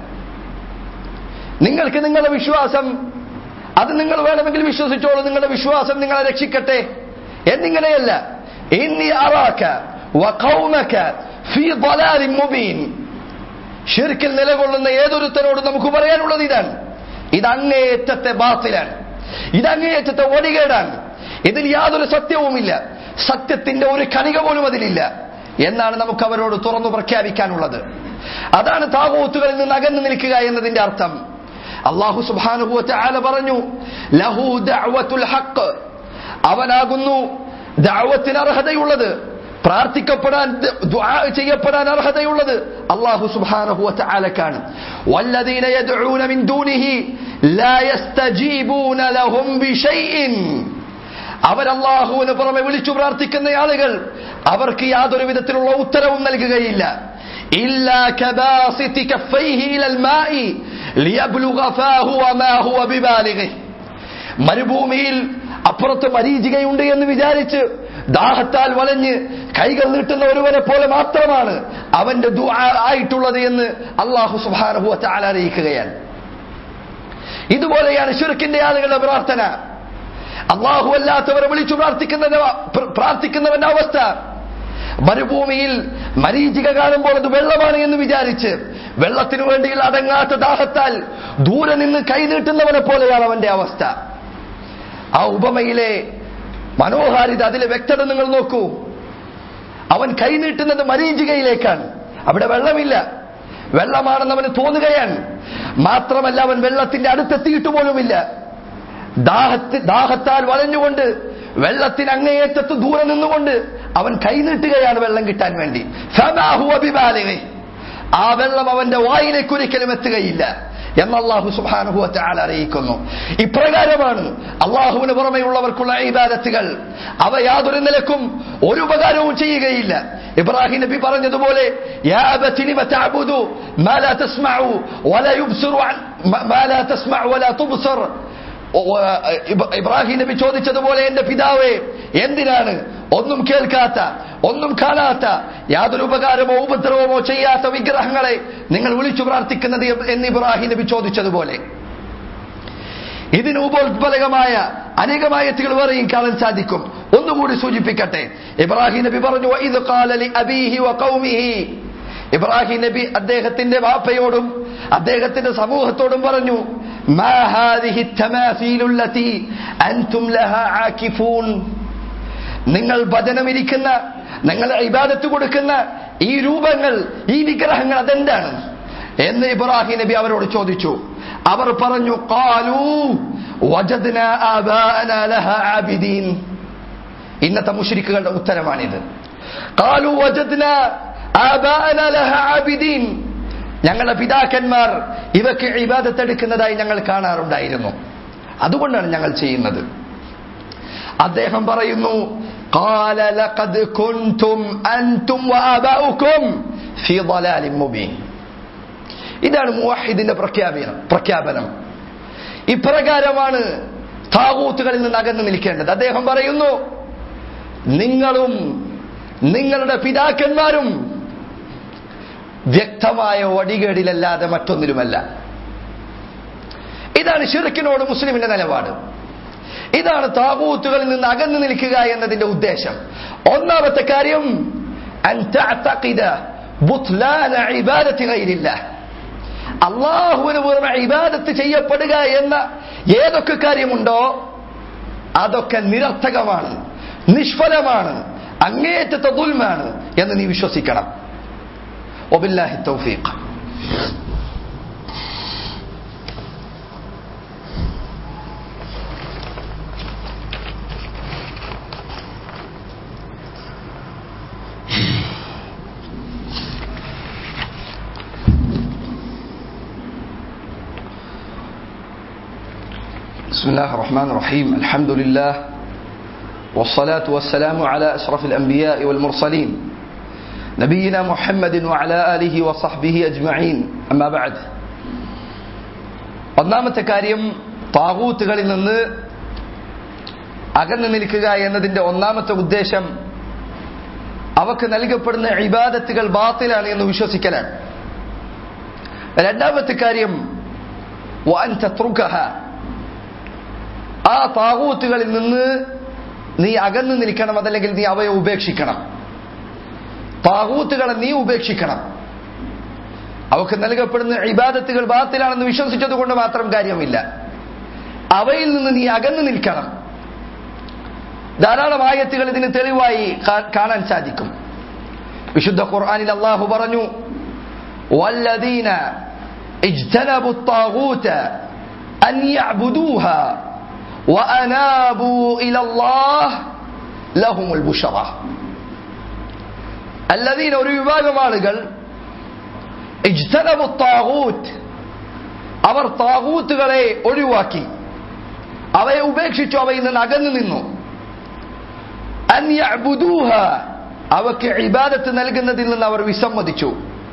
S1: നിങ്ങൾക്ക് നിങ്ങളുടെ വിശ്വാസം അത് നിങ്ങൾ വേണമെങ്കിൽ വിശ്വസിച്ചോളൂ നിങ്ങളുടെ വിശ്വാസം നിങ്ങളെ രക്ഷിക്കട്ടെ എന്നിങ്ങനെയല്ല ഇന്നി അറാക വഖൗമക ഫീ ضلال മുബീൻ ഷിർക്കിൽ നിലകൊള്ളുന്ന ഏതൊരുത്തനോടും നമുക്ക് പറയാനുള്ളത് ഇതാണ് ഇത് അങ്ങേയറ്റത്തെ ബാത്തിലാണ് ഇത് അങ്ങേയറ്റത്തെ ഒടികേടാണ് ഇതിൽ യാതൊരു സത്യവുമില്ല സത്യത്തിന്റെ ഒരു കണിക പോലും അതിലില്ല എന്നാണ് നമുക്ക് അവരോട് തുറന്നു പ്രഖ്യാപിക്കാനുള്ളത് അതാണ് താകൂത്തുകളിൽ നിന്ന് അകന്നു നിൽക്കുക എന്നതിന്റെ അർത്ഥം അള്ളാഹു സുബാനുഭൂവ ആല പറഞ്ഞു ലഹു ദഅവത്തുൽ ഹഖ് അവനാകുന്നു ദഅവത്തിന് അർഹതയുള്ളത് പ്രാർത്ഥിക്കപ്പെടാൻ ദുആ ചെയ്യപ്പെടാൻ അർഹതയുള്ളത് അല്ലാഹു സുബ്ഹാനഹു വതആലക്കാണ് വല്ലദീന യദ്ഊന മിൻ ദൂനിഹി ലാ യസ്തജീബൂന ലഹും ബിശൈഇൻ അവർ അല്ലാഹുവിന് പുറമെ വിളിച്ചു പ്രാർത്ഥിക്കുന്ന ആളുകൾ അവർക്ക് യാതൊരു വിധത്തിലുള്ള ഉത്തരവും നൽകുകയില്ല ഇല്ലാ കബാസിതി കഫൈഹി ഇലൽ മാഇ ലിയബ്ലുഗ ഫാഹു വമാ ഹുവ ബിബാലിഗിഹി മരുഭൂമിയിൽ അപ്പുറത്ത് മരീചികയുണ്ട് എന്ന് വിചാരിച്ച് ദാഹത്താൽ വലഞ്ഞ് കൈകൾ നീട്ടുന്ന ഒരുവനെ പോലെ മാത്രമാണ് അവന്റെ ദുആ ആയിട്ടുള്ളത് എന്ന് അള്ളാഹു സുബ്ഹാനഹു വതആല അറിയിക്കുകയാണ് ഇതുപോലെയാണ് ശുരുക്കിന്റെ ആളുകളുടെ പ്രാർത്ഥന അള്ളാഹു അല്ലാത്തവരെ വിളിച്ചു പ്രാർത്ഥിക്കുന്ന പ്രാർത്ഥിക്കുന്നവന്റെ അവസ്ഥ മരുഭൂമിയിൽ മരീചിക കാണുമ്പോൾ അത് വെള്ളമാണ് എന്ന് വിചാരിച്ച് വെള്ളത്തിനു വേണ്ടിയുള്ള അടങ്ങാത്ത ദാഹത്താൽ ദൂരെ നിന്ന് കൈനീട്ടുന്നവനെ പോലെയാണ് അവന്റെ അവസ്ഥ ആ ഉപമയിലെ മനോഹാരിത അതിലെ വ്യക്തത നിങ്ങൾ നോക്കൂ അവൻ കൈനീട്ടുന്നത് മരീചികയിലേക്കാണ് അവിടെ വെള്ളമില്ല വെള്ളമാണെന്ന് അവന് തോന്നുകയാണ് മാത്രമല്ല അവൻ വെള്ളത്തിന്റെ അടുത്തെത്തിയിട്ട് പോലുമില്ല ദാഹത്തി ദാഹത്താൽ വളഞ്ഞുകൊണ്ട് വെള്ളത്തിന് അങ്ങേയറ്റത്ത് ദൂരെ നിന്നുകൊണ്ട് അവൻ കൈനീട്ടുകയാണ് വെള്ളം കിട്ടാൻ വേണ്ടി ആ വെള്ളം അവന്റെ വായിലേക്ക് ഒരിക്കലും എത്തുകയില്ല എന്ന് അള്ളാഹു സുബാനുഹു ചാല അറിയിക്കുന്നു ഇപ്രകാരമാണ് അള്ളാഹുവിന് പുറമെയുള്ളവർക്കുള്ള ഇബാദത്തുകൾ അവ യാതൊരു നിലക്കും ഒരു ഉപകാരവും ചെയ്യുകയില്ല ഇബ്രാഹിം നബി പറഞ്ഞതുപോലെ യാ അബതി ലിമ തഅബുദു മാ ലാ തസ്മഉ വലാ യുബ്സിറു മാ ലാ തസ്മഉ വലാ തുബ്സിർ ഇബ്രാഹിം നബി ചോദിച്ചതുപോലെ എന്റെ പിതാവേ എന്തിനാണ് ഒന്നും കേൾക്കാത്ത ഒന്നും കാണാത്ത യാതൊരു ഉപകാരമോ ഉപദ്രവമോ ചെയ്യാത്ത വിഗ്രഹങ്ങളെ നിങ്ങൾ വിളിച്ചു പ്രാർത്ഥിക്കുന്നത് എന്ന് ഇബ്രാഹിം നബി ചോദിച്ചതുപോലെ ഇതിന് ഉപോത്ബലകമായ
S2: അനേകമായത്തുകൾ വേറെയും കാണാൻ സാധിക്കും ഒന്നുകൂടി സൂചിപ്പിക്കട്ടെ ഇബ്രാഹിം നബി പറഞ്ഞു "വഇദ് ഖാല ലി അബീഹി വഖൗമിഹി ഇബ്രാഹിം നബി അദ്ദേഹത്തിന്റെ വാപ്പയോടും അദ്ദേഹത്തിന്റെ സമൂഹത്തോടും പറഞ്ഞു "മാ ഹാദിഹി തമാസീലുല്ലതി അൻതും ലഹാ ആകിഫൂൻ നിങ്ങൾ ഭജനമിരിക്കുന്ന നിങ്ങൾ ഇബാദത്ത് കൊടുക്കുന്ന ഈ രൂപങ്ങൾ ഈ വിഗ്രഹങ്ങൾ അതെന്താണ് എന്ന് ഇബ്രാഹിം നബി അവരോട് ചോദിച്ചു അവർ പറഞ്ഞു "ഖാലൂ വജദ്നാ ആബാഅനാ ലഹാ ആബിദീൻ." ഇന്നത്തെ മുശ്രിക്കുകളുടെ ഉത്തരമാണിത് "ഖാലൂ വജദ്നാ ആബാഅനാ ലഹാ ആബിദീൻ." ഞങ്ങളുടെ പിതാക്കന്മാർ ഇവക്ക് ഇബാദത്ത് എടുക്കുന്നതായി ഞങ്ങൾ കാണാറുണ്ടായിരുന്നു അതുകൊണ്ടാണ് ഞങ്ങൾ ചെയ്യുന്നത് അദ്ദേഹം പറയുന്നു قال لقد كنتم أنتم وآباؤكم في ضلال مبين ഇതാണ് മുവാഹിദിന്റെ പ്രഖ്യാപനം പ്രഖ്യാപനം ഇപ്രകാരമാണ് താകൂത്തുകളിൽ നിന്ന് അകന്നു നിൽക്കേണ്ടത് അദ്ദേഹം പറയുന്നു നിങ്ങളും നിങ്ങളുടെ പിതാക്കന്മാരും വ്യക്തമായ വടികേടിലല്ലാതെ മറ്റൊന്നിലുമല്ല ഇതാണ് ഷിർക്കിനോട് മുസ്ലിമിന്റെ നിലപാട് ഇതാണ് താകൂത്തുകളിൽ നിന്ന് അകന്നു നിൽക്കുക എന്നതിന്റെ ഉദ്ദേശം ഒന്നാമത്തെ കാര്യം അൻ തഅതഖിദ ബുത്ലാന ഇബാദത്തി ഗൈരില്ലാ അള്ളാഹുവിന് പുറമെ ഇബാദത്ത് ചെയ്യപ്പെടുക എന്ന ഏതൊക്കെ കാര്യമുണ്ടോ അതൊക്കെ നിരർത്ഥകമാണ് നിഷ്ഫലമാണ് അങ്ങേറ്റത്തെ ദുൽമാണ് എന്ന് നീ വിശ്വസിക്കണം ഒബില്ലാഹി തൗഫീഖ്
S1: بسم الله الرحمن الرحيم الحمد لله والصلاة والسلام على أشرف الأنبياء والمرسلين نبينا محمد وعلى آله وصحبه أجمعين أما بعد ഒന്നാമത്തെ കാര്യം താകൂത്തുകളിൽ നിന്ന് അകന്നു നിൽക്കുക എന്നതിന്റെ ഒന്നാമത്തെ ഉദ്ദേശം അവക്ക് നൽകപ്പെടുന്ന ഇബാദത്തുകൾ ബാത്തിലാണ് എന്ന് വിശ്വസിക്കലാണ് രണ്ടാമത്തെ കാര്യം വഅൻ തത്രുകഹ ആ താകൂത്തുകളിൽ നിന്ന് നീ അകന്നു നിൽക്കണം അതല്ലെങ്കിൽ നീ അവയെ ഉപേക്ഷിക്കണം താകൂത്തുകളെ നീ ഉപേക്ഷിക്കണം അവക്ക് നൽകപ്പെടുന്ന ഇബാദത്തുകൾ ബാത്തിലാണെന്ന് വിശ്വസിച്ചത് കൊണ്ട് മാത്രം കാര്യമില്ല അവയിൽ നിന്ന് നീ അകന്നു നിൽക്കണം ധാരാളം ആയത്തുകൾ ഇതിന് തെളിവായി കാ- കാണാൻ സാധിക്കും വിശുദ്ധ ഖുർആനിൽ അള്ളാഹു പറഞ്ഞു والذين اجتنبوا الطاغوت أن يعبدوها وأنابوا إلى الله لهم البشرى الذين ഒരു വിഭാഗം ആളുകൾ اجتنبوا الطاغوت അവർ താകൂത്തുകളെ ഒഴിവാക്കി അവയെ ഉപേക്ഷിച്ചു അവയിൽ നിന്ന് അകന്നു നിന്നു അൻ യഅ്ബുദൂഹ അവക്ക് ഇബാദത്ത് നൽകുന്നതിൽ നിന്ന് അവർ വിസമ്മതിച്ചു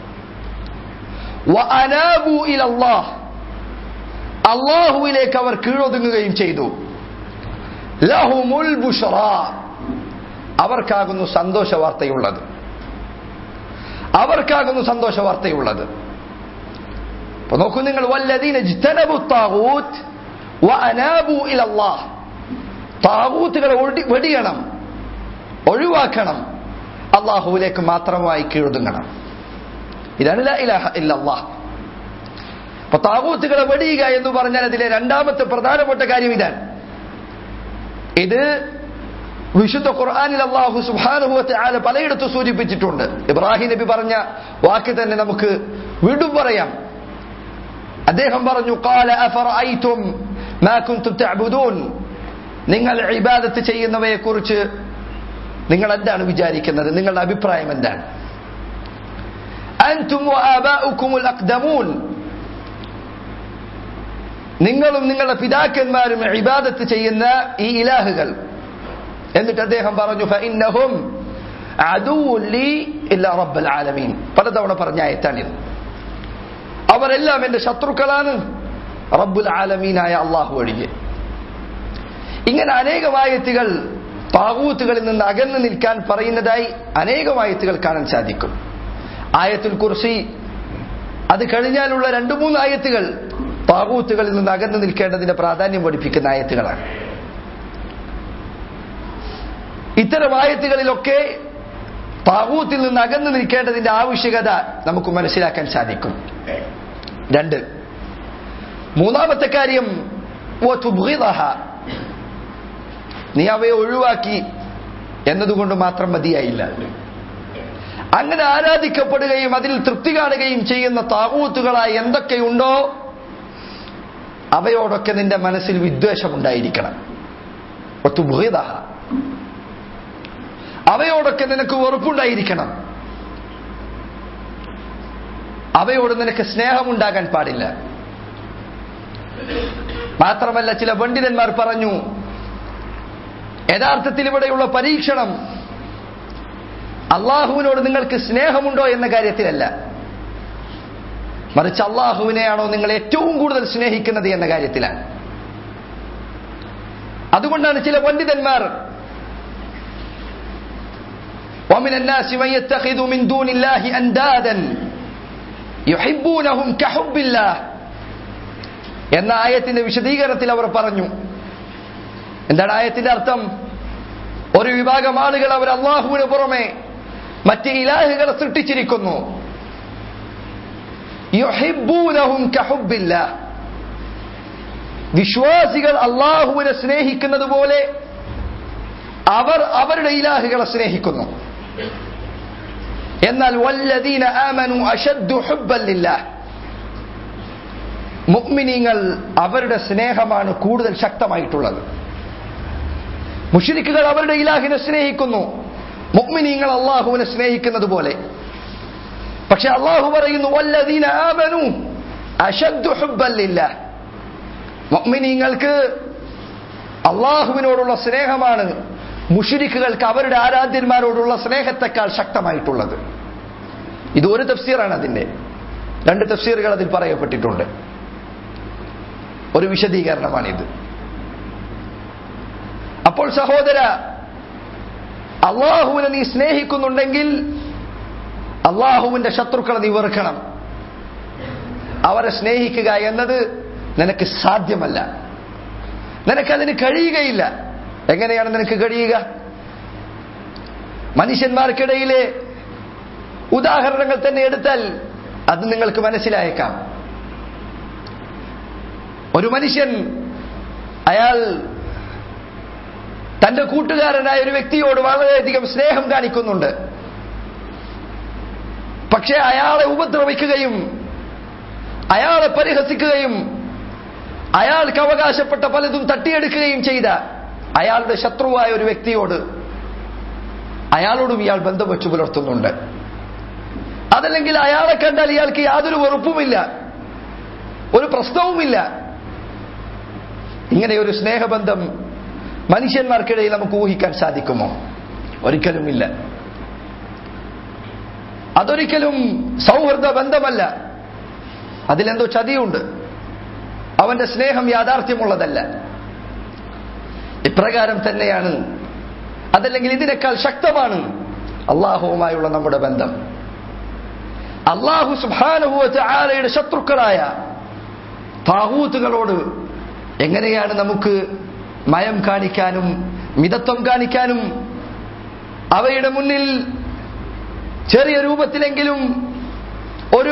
S1: വഅനാബു ഇലല്ലാഹ് അള്ളാഹുവിലേക്ക് അവർ കീഴൊതുങ്ങുകയും ചെയ്തു ലഹുമുൽ ബുഷറ അവർക്കാകുന്നു സന്തോഷ വാർത്തയുള്ളത് അവർക്കാകുന്നു സന്തോഷ വാർത്തയുള്ളത് അപ്പൊ നോക്കൂ നിങ്ങൾ വല്ലദീന ഇജ്തനബു താഗൂത്ത് വഅനാബു ഇലല്ലാഹ് താഗൂത്തുകളെ ഒടി- വെടിയണം ഒഴിവാക്കണം അള്ളാഹുവിലേക്ക് മാത്രമായി കീഴൊതുങ്ങണം ഇതാണ് ലാ ഇലാഹ ഇല്ലല്ലാഹ് അപ്പൊ താകൂത്തുകളെ വെടിയുക എന്ന് പറഞ്ഞാൽ അതിലെ രണ്ടാമത്തെ പ്രധാനപ്പെട്ട കാര്യം ഇതാണ് ഇത് വിശുദ്ധ ഖുർആനിൽ അള്ളാഹു സുബാനുഭവത്തെ ആല പലയിടത്ത് സൂചിപ്പിച്ചിട്ടുണ്ട് ഇബ്രാഹിം നബി പറഞ്ഞ വാക്ക് തന്നെ നമുക്ക് വീണ്ടും പറയാം അദ്ദേഹം പറഞ്ഞു قال أفرأيتم ما كنتم تعبدون നിങ്ങൾ ഇബാദത്ത് ചെയ്യുന്നവയെ കുറിച്ച് നിങ്ങൾ എന്താണ് വിചാരിക്കുന്നത് നിങ്ങളുടെ അഭിപ്രായം എന്താണ് അൻതും വആബാഉകും അഖ്ദമൂൻ നിങ്ങളും നിങ്ങളുടെ പിതാക്കന്മാരും ഇബാദത്ത് ചെയ്യുന്ന ഈ ഇലാഹുകൾ എന്നിട്ട് അദ്ദേഹം പറഞ്ഞു ഫഇന്നഹും അദൂഉൻ ലി ഇല്ലാ റബ്ബൽ ആലമീൻ പലതവണ പറഞ്ഞ ആയത്താണിത് അവരെല്ലാം എന്റെ ശത്രുക്കളാണ് റബ്ബുൽ ആലമീനായ അള്ളാഹു ഒഴികെ ഇങ്ങനെ അനേകം ആയത്തുകൾ താകൂത്തുകളിൽ നിന്ന് അകന്നു നിൽക്കാൻ പറയുന്നതായി അനേകം ആയത്തുകൾ കാണാൻ സാധിക്കും ആയത്തുൽ കുർസി അത് കഴിഞ്ഞാലുള്ള രണ്ടു മൂന്ന് ആയത്തുകൾ താകൂത്തുകളിൽ നിന്ന് അകന്നു നിൽക്കേണ്ടതിന്റെ പ്രാധാന്യം പഠിപ്പിക്കുന്ന ആയത്തുകളാണ്
S2: ഇത്തരം ആയത്തുകളിലൊക്കെ താകൂത്തിൽ നിന്ന് അകന്നു നിൽക്കേണ്ടതിന്റെ ആവശ്യകത നമുക്ക് മനസ്സിലാക്കാൻ സാധിക്കും രണ്ട് മൂന്നാമത്തെ കാര്യം വതുബ്ഗിദഹ. നീ അവയെ ഒഴിവാക്കി എന്നതുകൊണ്ട് മാത്രം മതിയായില്ല അങ്ങനെ ആരാധിക്കപ്പെടുകയും അതിൽ തൃപ്തി കാണുകയും ചെയ്യുന്ന താകൂത്തുകളായി എന്തൊക്കെയുണ്ടോ അവയോടൊക്കെ നിന്റെ മനസ്സിൽ വിദ്വേഷമുണ്ടായിരിക്കണം വതുബ്ഗിദഹ. അവയോടൊക്കെ നിനക്ക് വെറുപ്പുണ്ടായിരിക്കണം അവയോട് നിനക്ക് സ്നേഹമുണ്ടാകാൻ പാടില്ല മാത്രമല്ല ചില പണ്ഡിതന്മാർ പറഞ്ഞു യഥാർത്ഥത്തിൽ ഇവിടെയുള്ള പരീക്ഷണം അള്ളാഹുവിനോട് നിങ്ങൾക്ക് സ്നേഹമുണ്ടോ എന്ന കാര്യത്തിലല്ല മറിച്ച് അള്ളാഹുവിനെയാണോ നിങ്ങൾ ഏറ്റവും കൂടുതൽ സ്നേഹിക്കുന്നത് എന്ന കാര്യത്തിലാണ് അതുകൊണ്ടാണ് ചില പണ്ഡിതന്മാർ ومن الناس من يتخذ من دون الله أندادا يحبونهم كحب الله എന്ന ആയത്തിന്റെ വിശദീകരണത്തിൽ അവർ പറഞ്ഞു എന്താണ് ആയത്തിന്റെ അർത്ഥം ഒരു വിഭാഗം ആളുകൾ അവർ അള്ളാഹുവിന് പുറമെ മറ്റ് ഇലാഹുകളെ സൃഷ്ടിച്ചിരിക്കുന്നു യുഹിബ്ബൂനഹും കഹുബ്ബില്ലാ. വിശ്വാസികൾ അള്ളാഹുവിനെ സ്നേഹിക്കുന്നത് പോലെ അവർ അവരുടെ ഇലാഹുകളെ സ്നേഹിക്കുന്നു എന്നാൽ വല്ലദീന ആമനു അഷദ്ദു ഹുബ്ബൻ ലില്ലാഹ് മുഅ്മിനീങ്ങൾ അവരുടെ സ്നേഹമാണ് കൂടുതൽ ശക്തമായിട്ടുള്ളത് മുഷിരിക്കുകൾ അവരുടെ ഇലാഹിനെ സ്നേഹിക്കുന്നു മുഅ്മിനീങ്ങൾ അള്ളാഹുവിനെ സ്നേഹിക്കുന്നത് പോലെ പക്ഷെ അള്ളാഹു പറയുന്നു വല്ലദീന ആമനു അഷദ്ദു ഹുബ്ബൻ ലില്ലാഹ് മുഅ്മിനീങ്ങൾക്ക് അള്ളാഹുവിനോടുള്ള സ്നേഹമാണ് മുഷിരിക്കുകൾക്ക് അവരുടെ ആരാധ്യന്മാരോടുള്ള സ്നേഹത്തെക്കാൾ ശക്തമായിട്ടുള്ളത് ഇത് ഒരു തഫ്സീറാണ് അതിന്റെ രണ്ട് തഫ്സീറുകൾ അതിൽ പറയപ്പെട്ടിട്ടുണ്ട് ഒരു വിശദീകരണമാണിത് അപ്പോൾ സഹോദര അള്ളാഹുവിനെ നീ സ്നേഹിക്കുന്നുണ്ടെങ്കിൽ അള്ളാഹുവിന്റെ ശത്രുക്കളെ നീ വെറുക്കണം അവരെ സ്നേഹിക്കുക എന്നത് നിനക്ക് സാധ്യമല്ല നിനക്കതിന് കഴിയുകയില്ല എങ്ങനെയാണ് നിനക്ക് കഴിയുക മനുഷ്യന്മാർക്കിടയിലെ ഉദാഹരണങ്ങൾ തന്നെ എടുത്താൽ അത് നിങ്ങൾക്ക് മനസ്സിലായേക്കാം ഒരു മനുഷ്യൻ അയാൾ തന്റെ കൂട്ടുകാരനായ ഒരു വ്യക്തിയോട് വളരെയധികം സ്നേഹം കാണിക്കുന്നുണ്ട് പക്ഷെ അയാളെ ഉപദ്രവിക്കുകയും അയാളെ പരിഹസിക്കുകയും അയാൾക്ക് അവകാശപ്പെട്ട പലതും തട്ടിയെടുക്കുകയും ചെയ്ത അയാളുടെ ശത്രുവായ ഒരു വ്യക്തിയോട് അയാളോടും ഇയാൾ ബന്ധം വെച്ചു പുലർത്തുന്നുണ്ട് അതല്ലെങ്കിൽ അയാളെ കണ്ടാൽ ഇയാൾക്ക് യാതൊരു വെറുപ്പുമില്ല ഒരു പ്രശ്നവുമില്ല ഇങ്ങനെ ഒരു സ്നേഹബന്ധം മനുഷ്യന്മാർക്കിടയിൽ നമുക്ക് ഊഹിക്കാൻ സാധിക്കുമോ ഒരിക്കലുമില്ല അതൊരിക്കലും സൗഹൃദ ബന്ധമല്ല അതിലെന്തോ ചതിയുണ്ട് അവന്റെ സ്നേഹം യാഥാർത്ഥ്യമുള്ളതല്ല ഇപ്രകാരം തന്നെയാണ് അതല്ലെങ്കിൽ ഇതിനേക്കാൾ ശക്തമാണ് അള്ളാഹുവുമായുള്ള നമ്മുടെ ബന്ധം അള്ളാഹു സുബാനുഭവത്തെ ആലയുടെ ശത്രുക്കളായ താഹൂത്തുകളോട് എങ്ങനെയാണ് നമുക്ക് മയം കാണിക്കാനും മിതത്വം കാണിക്കാനും അവയുടെ മുന്നിൽ ചെറിയ രൂപത്തിലെങ്കിലും ഒരു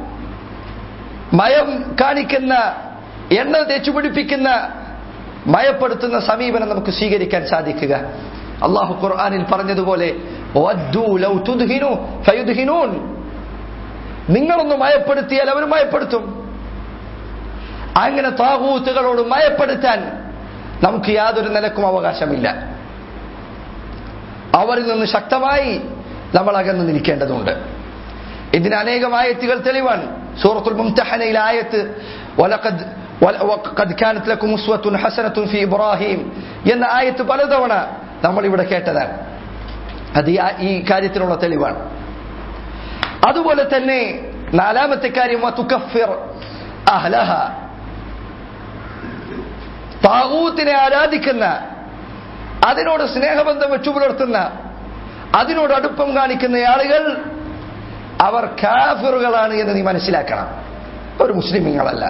S2: മയം കാണിക്കുന്ന എണ്ണ തേച്ചു പിടിപ്പിക്കുന്ന മയപ്പെടുത്തുന്ന സമീപനം നമുക്ക് സ്വീകരിക്കാൻ സാധിക്കുക അള്ളാഹു ഖുർആാനിൽ പറഞ്ഞതുപോലെ "വദ്ദൂ ലൗ തുദ്ഹിനു ഫയുദ്ഹിനൂൻ." നിങ്ങളൊന്ന് മയപ്പെടുത്തിയാൽ അവർ മയപ്പെടുത്തും അങ്ങനെ താകൂത്തുകളോട് മയപ്പെടുത്താൻ നമുക്ക് യാതൊരു നിലക്കും അവകാശമില്ല അവരിൽ നിന്ന് ശക്തമായി നമ്മൾ അകന്നു നിൽക്കേണ്ടതുണ്ട് ഇതിന് അനേകം ആയത്തുകൾ തെളിവാണ് സൂറത്തുൽ മുംതഹനയിലെ ആയത്ത് വലഖദ് وقد كانت لكم أسوة حسنة في إبراهيم എന്ന ആയത്ത് പലതവണ നമ്മൾ ഇവിടെ കേട്ടതാണ് അത് ഈ ആ- ഈ കാര്യത്തിനുള്ള തെളിവാണ് അതുപോലെ തന്നെ നാലാമത്തെ കാര്യം വതുകഫിർ അഹ്ലഹ താകൂത്തിനെ ആരാധിക്കുന്ന അതിനോട് സ്നേഹബന്ധം വെച്ചു പുലർത്തുന്ന അതിനോട് അടുപ്പം കാണിക്കുന്ന ആളുകൾ അവർ കാഫിറുകളാണ് എന്ന് നീ മനസ്സിലാക്കണം ഒരു മുസ്ലിമീങ്ങളല്ല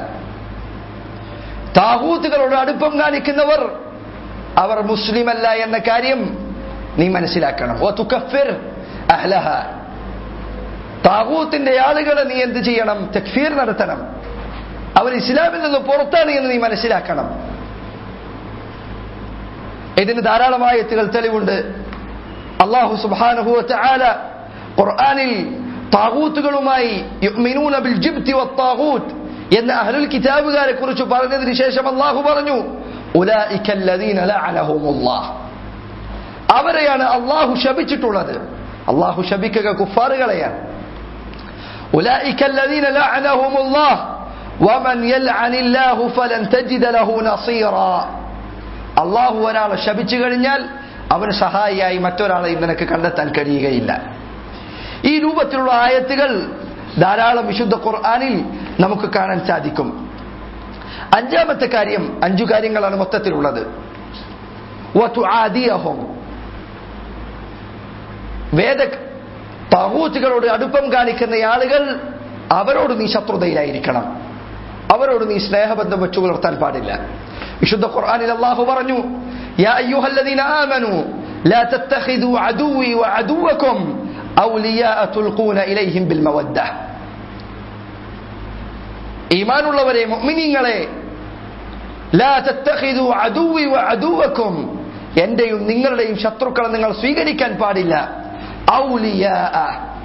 S2: താഹൂത്തുകളോട് അടുപ്പം കാണിക്കുന്നവർ അവർ മുസ്ലിമല്ല എന്ന കാര്യം നീ മനസ്സിലാക്കണം വതുകഫിർ അഹ്ലഹ താകൂത്തിന്റെ ആളുകളെ നീ എന്ത് ചെയ്യണം തക്ഫീർ നടത്തണം അവർ ഇസ്ലാമിൽ നിന്ന് പുറത്താണ് എന്ന് നീ മനസ്സിലാക്കണം ഇതിന് ധാരാളമായ എത്തുകൾ തെളിവുണ്ട് അള്ളാഹു സുബ്ഹാനഹു വതആല ഖുർആനിൽ താകൂത്തുകളുമായി യുഅ്മിനൂന ബിൽ ജിബ്തി വത്താഗൂത്ത് എന്ന അഹ്ലുൽ കിതാബുകാരെ കുറിച്ച് പറഞ്ഞതിന് ശേഷം അള്ളാഹു പറഞ്ഞു ഉലൈക അല്ലദീന ലഅനഹുമുല്ലാഹ് അവരെയാണ് അള്ളാഹു ശപിച്ചിട്ടുള്ളത് അള്ളാഹു ശപിക്കുക കുഫാറുകളെയാണ് أولئك الذين لعنهم الله ومن يلعن الله فلن تجد له نصيرا അള്ളാഹു ഒരാളെ ശപിച്ചു കഴിഞ്ഞാൽ അവന് സഹായിയായി മറ്റൊരാളെയും നിനക്ക് കണ്ടെത്താൻ കഴിയുകയില്ല ഈ രൂപത്തിലുള്ള ആയത്തുകൾ ധാരാളം വിശുദ്ധ ഖുർആാനിൽ നമുക്ക് കാണാൻ സാധിക്കും അഞ്ചാമത്തെ കാര്യം അഞ്ചു കാര്യങ്ങളാണ് മൊത്തത്തിലുള്ളത് വതുആദിയഹും. വേദ തഹൂത്തുകളോട് അടുപ്പം കാണിക്കുന്ന ആളുകൾ അവരോട് നീ ശത്രുതയിലായിരിക്കണം അവരോട് നീ സ്നേഹബന്ധം വെച്ചു പുലർത്താൻ പാടില്ല വിശുദ്ധ ഖുർആനിൽ അല്ലാഹു പറഞ്ഞു യാ അയ്യുഹല്ലദീന ആമനു ലാ തത്തഖിദു അദുവി വഅദുവക്കും ഔലിയാഅ തുൽഖൂന ഇലൈഹിം ബിൽ മവദ്ദ ഈമാനുള്ളവരെ മുഅ്മിനീങ്ങളെ ലാ തത്തഖിദു അദുവി വഅദുവക്കും എന്റെയും നിങ്ങളുടെയും ശത്രുക്കളെ നിങ്ങൾ സ്വീകരിക്കാൻ പാടില്ല ഔലിയാഅ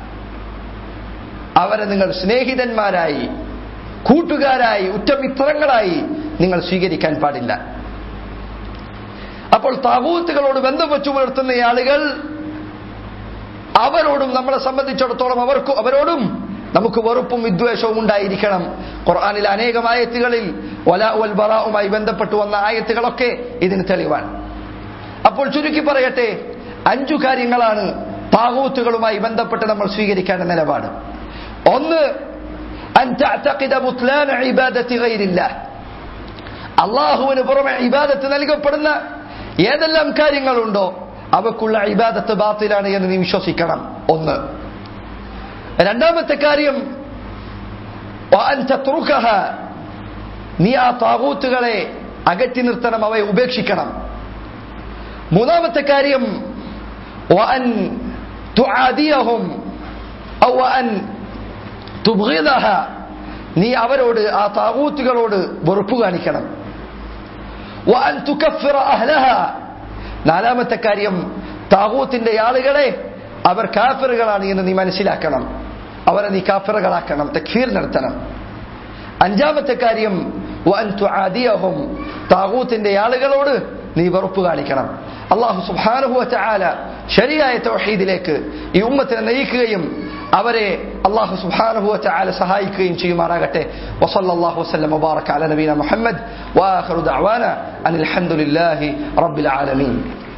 S2: അവരെ നിങ്ങൾ സ്നേഹിതന്മാരായി കൂട്ടുകാരായി ഉറ്റമിത്രങ്ങളായി നിങ്ങൾ സ്വീകരിക്കാൻ പാടില്ല അപ്പോൾ താകൂത്തുകളോട് ബന്ധം വെച്ചു പുലർത്തുന്ന ആളുകൾ അവരോടും നമ്മളെ സംബന്ധിച്ചിടത്തോളം അവർക്ക് അവരോടും നമുക്ക് വെറുപ്പും വിദ്വേഷവും ഉണ്ടായിരിക്കണം ഖുർആനിൽ അനേകം ആയത്തുകളിൽ വലാ വൽ ബറാവുമായി ബന്ധപ്പെട്ട് വന്ന ആയത്തുകളൊക്കെ ഇതിന് തെളിവാണ് അപ്പോൾ ചുരുക്കി പറയട്ടെ അഞ്ചു കാര്യങ്ങളാണ് താകൂത്തുകളുമായി ബന്ധപ്പെട്ട് നമ്മൾ സ്വീകരിക്കേണ്ട നിലപാട് ഒന്ന് أن تعتقد بطلان عبادة غير الله അള്ളാഹുവിന് പുറമെ ഇബാദത്ത് നൽകപ്പെടുന്ന ഏതെല്ലാം കാര്യങ്ങളുണ്ടോ അവക്കുള്ള ഇബാദത്ത് ബാത്തിലാണ് എന്ന് നീ വിശ്വസിക്കണം ഒന്ന് രണ്ടാമത്തെ കാര്യം وأن تتركها നീ ആ താകൂത്തുകളെ അകറ്റി നിർത്തണം അവയെ ഉപേക്ഷിക്കണം മൂന്നാമത്തെ കാര്യം وأن تعاديهم أو أن തുബ്ഗിദഹ നീ അവരോട് ആ താകൂത്തുകളോട് വെറുപ്പ് കാണിക്കണം വഅൻ തുകഫിറ അഹ്ലഹ നാലാമത്തെ കാര്യം താകൂത്തിന്റെ ആളുകളെ അവർ കാഫിറുകളാണ് എന്ന് നീ മനസ്സിലാക്കണം അവരെ നീ കാഫിറുകളാക്കണം തക്ഫീർ നടത്തണം അഞ്ചാമത്തെ കാര്യം വഅൻ തുആദിയഹും താകൂത്തിന്റെ ആളുകളോട് നീ വെറുപ്പ് കാണിക്കണം അള്ളാഹു സുബ്ഹാനഹു വതആല ശരിയായ തൗഹീദിലേക്ക് ഈ ഉമ്മത്തിനെ നയിക്കുകയും അവരെ അള്ളാഹു സുബ്ഹാനഹു വതആല സഹായിക്കുകയും ചെയ്യുമാറാകട്ടെ വസല്ലല്ലാഹു വസല്ലം വബാറക അല നബീന മുഹമ്മദ് വാഖിറു ദഅവാന അനിൽ ഹംദുലില്ലാഹി റബ്ബിൽ ആലമീൻ